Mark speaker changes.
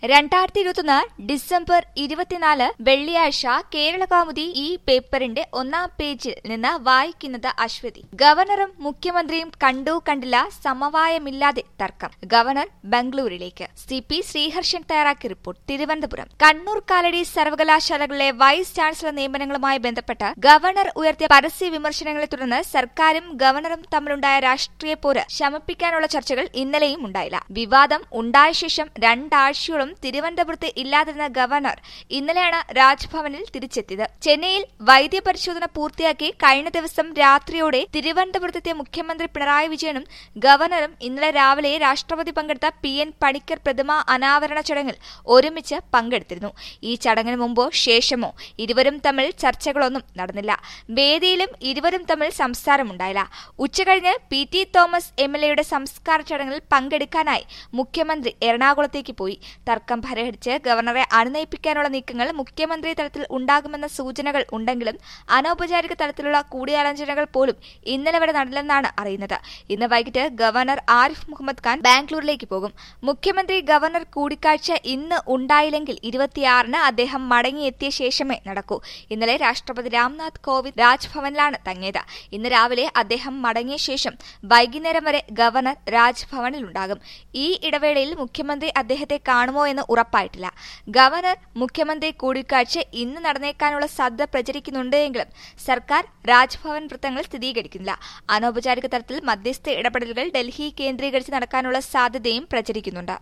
Speaker 1: രണ്ടായിരത്തി ഇരുപത്തൊന്ന് ഡിസംബർ ഇരുപത്തിനാല് വെള്ളിയാഴ്ച കേരളകൗമുദി ഈ പേപ്പറിന്റെ ഒന്നാം പേജിൽ നിന്ന് വായിക്കുന്നത് അശ്വതി ഗവർണറും മുഖ്യമന്ത്രിയും കണ്ടു കണ്ടില്ല സമവായമില്ലാതെ തർക്കം ഗവർണർ ബംഗളൂരിലേക്ക് സി പി ശ്രീഹർഷൻ തയ്യാറാക്കിയ റിപ്പോർട്ട് തിരുവനന്തപുരം കണ്ണൂർ കാലടി സർവകലാശാലകളിലെ വൈസ് ചാൻസലർ നിയമനങ്ങളുമായി ബന്ധപ്പെട്ട് ഗവർണർ ഉയർത്തിയ പരസ്യ വിമർശനങ്ങളെ തുടർന്ന് സർക്കാരും ഗവർണറും തമ്മിലുണ്ടായ രാഷ്ട്രീയ പോര് ശമിപ്പിക്കാനുള്ള ചർച്ചകൾ ഇന്നലെയും ഉണ്ടായില്ല വിവാദം ഉണ്ടായ ശേഷം രണ്ടാഴ്ചയോളം തിരുവനന്തപുരത്ത് ഇല്ലാതിരുന്ന ഗവർണർ ഇന്നലെയാണ് രാജ്ഭവനിൽ തിരിച്ചെത്തിയത് ചെന്നൈയിൽ വൈദ്യപരിശോധന പൂർത്തിയാക്കി കഴിഞ്ഞ ദിവസം രാത്രിയോടെ തിരുവനന്തപുരത്തെത്തിയ മുഖ്യമന്ത്രി പിണറായി വിജയനും ഗവർണറും ഇന്നലെ രാവിലെ രാഷ്ട്രപതി പങ്കെടുത്ത പി എൻ പണിക്കർ പ്രതിമ അനാവരണ ചടങ്ങിൽ ഒരുമിച്ച് പങ്കെടുത്തിരുന്നു ഈ ചടങ്ങിന് മുമ്പോ ശേഷമോ ഇരുവരും തമ്മിൽ ചർച്ചകളൊന്നും നടന്നില്ല വേദിയിലും ഇരുവരും തമ്മിൽ സംസാരമുണ്ടായില്ല ഉച്ചകഴിഞ്ഞ് P T Thomas M L എയുടെ സംസ്കാര ചടങ്ങിൽ പങ്കെടുക്കാനായി മുഖ്യമന്ത്രി എറണാകുളത്തേക്ക് പോയി തർക്കം പരിഹരിച്ച് ഗവർണറെ അനുനയിപ്പിക്കാനുള്ള നീക്കങ്ങൾ മുഖ്യമന്ത്രി തലത്തിൽ ഉണ്ടാകുമെന്ന സൂചനകൾ ഉണ്ടെങ്കിലും അനൌപചാരിക തലത്തിലുള്ള കൂടിയാലോചനകൾ പോലും ഇന്നലെ വരെ നടന്നില്ലെന്നാണ് അറിയുന്നത് ഇന്ന് വൈകിട്ട് ഗവർണർ ആരിഫ് മുഹമ്മദ് ഖാൻ ബാംഗ്ലൂരിലേക്ക് പോകും മുഖ്യമന്ത്രി ഗവർണർ കൂടിക്കാഴ്ച ഇന്ന് ഉണ്ടായില്ലെങ്കിൽ ഇരുപത്തിയാറിന് അദ്ദേഹം മടങ്ങിയെത്തിയ ശേഷമേ നടക്കൂ ഇന്നലെ രാഷ്ട്രപതി രാംനാഥ് കോവിന്ദ് രാജ്ഭവനിലാണ് തങ്ങിയത് ഇന്ന് രാവിലെ അദ്ദേഹം മടങ്ങിയ ശേഷം വൈകുന്നേരം വരെ ഗവർണർ രാജ്ഭവനിലുണ്ടാകും ഈ ഇടവേളയിൽ മുഖ്യമന്ത്രി അദ്ദേഹത്തെ കാണുമോ എന്ന് ഉറപ്പായിട്ടില്ല ഗവർണർ മുഖ്യമന്ത്രി കൂടിക്കാഴ്ച ഇന്ന് നടന്നേക്കാനുള്ള സാധ്യത പ്രചരിക്കുന്നുണ്ട് എങ്കിലും സർക്കാർ രാജ്ഭവൻ വൃത്തങ്ങൾ സ്ഥിരീകരിക്കുന്നില്ല അനൌപചാരിക തലത്തിൽ മധ്യസ്ഥ ഇടപെടലുകൾ ഡൽഹി കേന്ദ്രീകരിച്ച് നടക്കാനുള്ള സാധ്യതയും പ്രചരിക്കുന്നുണ്ട്